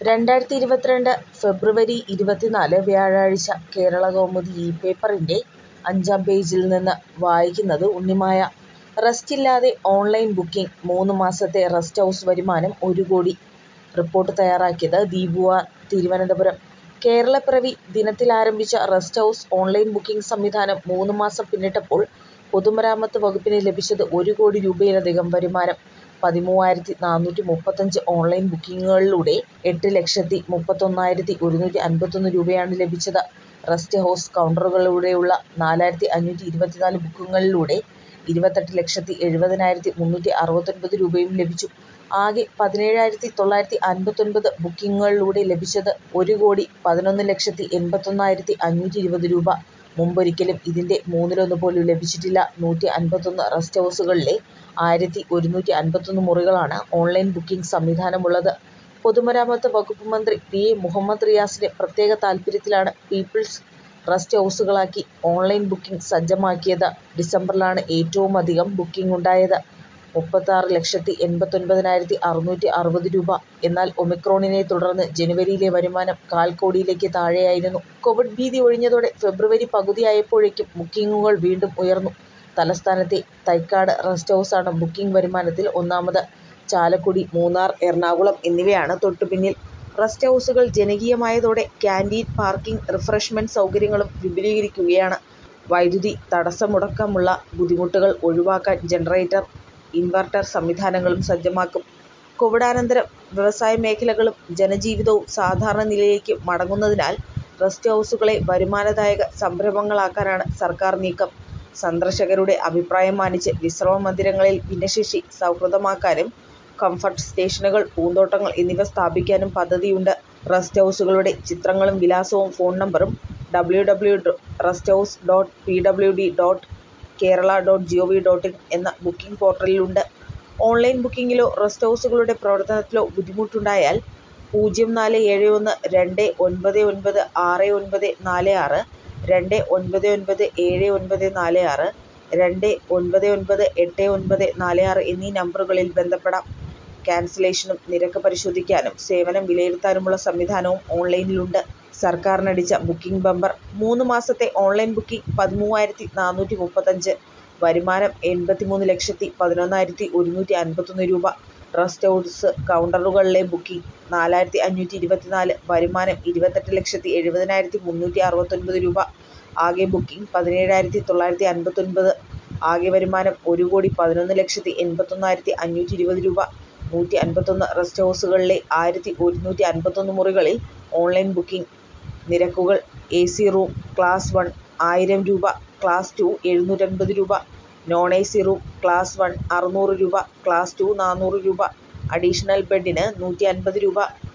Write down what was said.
രണ്ടായിരത്തി ഇരുപത്തിരണ്ട് ഫെബ്രുവരി ഇരുപത്തിനാല് വ്യാഴാഴ്ച കേരളകൗമുദി ഇ പേപ്പറിൻ്റെ അഞ്ചാം പേജിൽ നിന്ന് വായിക്കുന്നത് ഉണ്ണിമായ. റെസ്റ്റില്ലാതെ ഓൺലൈൻ ബുക്കിംഗ്, മൂന്ന് മാസത്തെ റെസ്റ്റ് ഹൗസ് വരുമാനം ഒരു കോടി. റിപ്പോർട്ട് തയ്യാറാക്കിയത് ദീപുആർ, തിരുവനന്തപുരം. കേരളപ്പിറവി ദിനത്തിലാരംഭിച്ച റെസ്റ്റ് ഹൗസ് ഓൺലൈൻ ബുക്കിംഗ് സംവിധാനം മൂന്ന് മാസം പിന്നിട്ടപ്പോൾ പൊതുമരാമത്ത് വകുപ്പിന് ലഭിച്ചത് ഒരു കോടി രൂപയിലധികം വരുമാനം. പതിമൂവായിരത്തി നാനൂറ്റി മുപ്പത്തഞ്ച് ഓൺലൈൻ ബുക്കിംഗുകളിലൂടെ എട്ട് ലക്ഷത്തി മുപ്പത്തൊന്നായിരത്തി ഒരുന്നൂറ്റി അൻപത്തൊന്ന് രൂപയാണ് ലഭിച്ചത്. റെസ്റ്റ് ഹൗസ് കൗണ്ടറുകളിലൂടെയുള്ള നാലായിരത്തി അഞ്ഞൂറ്റി ഇരുപത്തിനാല് ബുക്കിംഗുകളിലൂടെ ഇരുപത്തെട്ട് ലക്ഷത്തി എഴുപതിനായിരത്തി മുന്നൂറ്റി അറുപത്തൊൻപത് രൂപയും ലഭിച്ചു. ആകെ പതിനേഴായിരത്തി തൊള്ളായിരത്തി അൻപത്തൊൻപത് ബുക്കിംഗുകളിലൂടെ ലഭിച്ചത് ഒരു കോടി പതിനൊന്ന് ലക്ഷത്തി എൺപത്തൊന്നായിരത്തി അഞ്ഞൂറ്റി ഇരുപത് രൂപ. മുമ്പൊരിക്കലും ഇതിൻ്റെ മൂന്നിലൊന്ന് പോലും ലഭിച്ചിട്ടില്ല. നൂറ്റി അൻപത്തൊന്ന് റെസ്റ്റ് ഹൗസുകളിലെ ആയിരത്തി ഒരുന്നൂറ്റി അൻപത്തൊന്ന് മുറികളാണ് ഓൺലൈൻ ബുക്കിംഗ് സംവിധാനമുള്ളത്. പൊതുമരാമത്ത് വകുപ്പ് മന്ത്രി പി എ മുഹമ്മദ് റിയാസിൻ്റെ പ്രത്യേക താൽപര്യത്തിലാണ് പീപ്പിൾസ് റെസ്റ്റ് ഹൗസുകളാക്കി ഓൺലൈൻ ബുക്കിംഗ് സജ്ജമാക്കിയത്. ഡിസംബറിലാണ് ഏറ്റവുമധികം ബുക്കിംഗുണ്ടായത്, മുപ്പത്താറ് ലക്ഷത്തി എൺപത്തൊൻപതിനായിരത്തി അറുന്നൂറ്റി അറുപത് രൂപ. എന്നാൽ ഒമിക്രോണിനെ തുടർന്ന് ജനുവരിയിലെ വരുമാനം കാൽ കോടിയിലേക്ക് താഴെയായിരുന്നു. കോവിഡ് ഭീതി ഒഴിഞ്ഞതോടെ ഫെബ്രുവരി പകുതിയായപ്പോഴേക്കും ബുക്കിംഗുകൾ വീണ്ടും ഉയർന്നു. തലസ്ഥാനത്തെ തൈക്കാട് റെസ്റ്റ് ഹൗസാണ് ബുക്കിംഗ് വരുമാനത്തിൽ ഒന്നാമത്. ചാലക്കുടി, മൂന്നാർ, എറണാകുളം എന്നിവയാണ് തൊട്ടുപിന്നിൽ. റെസ്റ്റ് ഹൗസുകൾ ജനകീയമായതോടെ ക്യാന്റീൻ, പാർക്കിംഗ്, റിഫ്രഷ്മെന്റ് സൗകര്യങ്ങളും വിപുലീകരിക്കുകയാണ്. വൈദ്യുതി തടസ്സമടക്കമുള്ള ബുദ്ധിമുട്ടുകൾ ഒഴിവാക്കാൻ ജനറേറ്റർ, ഇൻവെർട്ടർ സംവിധാനങ്ങളും സജ്ജമാക്കും. കോവിഡാനന്തരം വ്യവസായമേഖലകളും ജനജീവിതവും സാധാരണ നിലയിലേക്ക് മടങ്ങുന്നതിനാൽ റെസ്റ്റ് ഹൗസുകളെ വരുമാനദായക സംരംഭങ്ങളാക്കാനാണ് സർക്കാർ നീക്കം. സന്ദർശകരുടെ അഭിപ്രായം മാനിച്ച് വിശ്രമമന്ദിരങ്ങളിൽ ഭിന്നശേഷി സൗഹൃദമാക്കാനും കംഫർട്ട് സ്റ്റേഷനുകൾ, പൂന്തോട്ടങ്ങൾ എന്നിവ സ്ഥാപിക്കാനും പദ്ധതിയുണ്ട്. റെസ്റ്റ് ഹൗസുകളുടെ ചിത്രങ്ങളും വിലാസവും ഫോൺ നമ്പറും W W rest house dot P W D dot Kerala dot G O V dot in എന്ന ബുക്കിംഗ് പോർട്ടലിലുണ്ട്. ഓൺലൈൻ ബുക്കിംഗിലോ റെസ്റ്റ് ഹൗസുകളുടെ പ്രവർത്തനത്തിലോ ബുദ്ധിമുട്ടുണ്ടായാൽ പൂജ്യം നാല് ഏഴ് ഒന്ന് രണ്ട് ഒൻപത് ഒൻപത് ആറ് ഒൻപത് നാല് ആറ്, രണ്ട് ഒൻപത് ഒൻപത് ഏഴ് ഒൻപത് നാല് ആറ്, രണ്ട് ഒൻപത് ഒൻപത് എട്ട് ഒൻപത് നാല് ആറ് എന്നീ നമ്പറുകളിൽ ബന്ധപ്പെടാം. കാൻസലേഷനും നിരക്ക് പരിശോധിക്കാനും സേവനം വിലയിരുത്താനുമുള്ള സംവിധാനവും ഓൺലൈനിലുണ്ട്. സർക്കാരിനടിച്ച ബുക്കിംഗ് ബമ്പർ! മൂന്ന് മാസത്തെ ഓൺലൈൻ ബുക്കിംഗ് പതിമൂവായിരത്തി നാനൂറ്റി മുപ്പത്തഞ്ച്, വരുമാനം എൺപത്തിമൂന്ന് ലക്ഷത്തി പതിനൊന്നായിരത്തി ഒരുന്നൂറ്റി അൻപത്തൊന്ന് രൂപ. റെസ്റ്റ് ഹൗസ് കൗണ്ടറുകളിലെ ബുക്കിംഗ് നാലായിരത്തി അഞ്ഞൂറ്റി ഇരുപത്തിനാല്, വരുമാനം ഇരുപത്തെട്ട് ലക്ഷത്തി എഴുപതിനായിരത്തി മുന്നൂറ്റി അറുപത്തൊൻപത് രൂപ. ആകെ ബുക്കിംഗ് പതിനേഴായിരത്തി തൊള്ളായിരത്തി അൻപത്തൊൻപത്, ആകെ വരുമാനം ഒരു കോടി പതിനൊന്ന് ലക്ഷത്തി എൺപത്തൊന്നായിരത്തി അഞ്ഞൂറ്റി ഇരുപത് രൂപ. നൂറ്റി അൻപത്തൊന്ന് റെസ്റ്റ് ഹൗസുകളിലെ ആയിരത്തി ഒരുന്നൂറ്റി അൻപത്തൊന്ന് മുറികളിൽ ഓൺലൈൻ ബുക്കിംഗ്. നിരക്കുകൾ എസി റൂം ക്ലാസ് വൺ ആയിരം രൂപ, ക്ലാസ് ടു എഴുന്നൂറ്റൻപത് രൂപ, non AC room class one അറുന്നൂറ് രൂപ, ക്ലാസ് ടു നാനൂറ് രൂപ, അഡീഷണൽ ബെഡിന് നൂറ്റി അൻപത് രൂപ.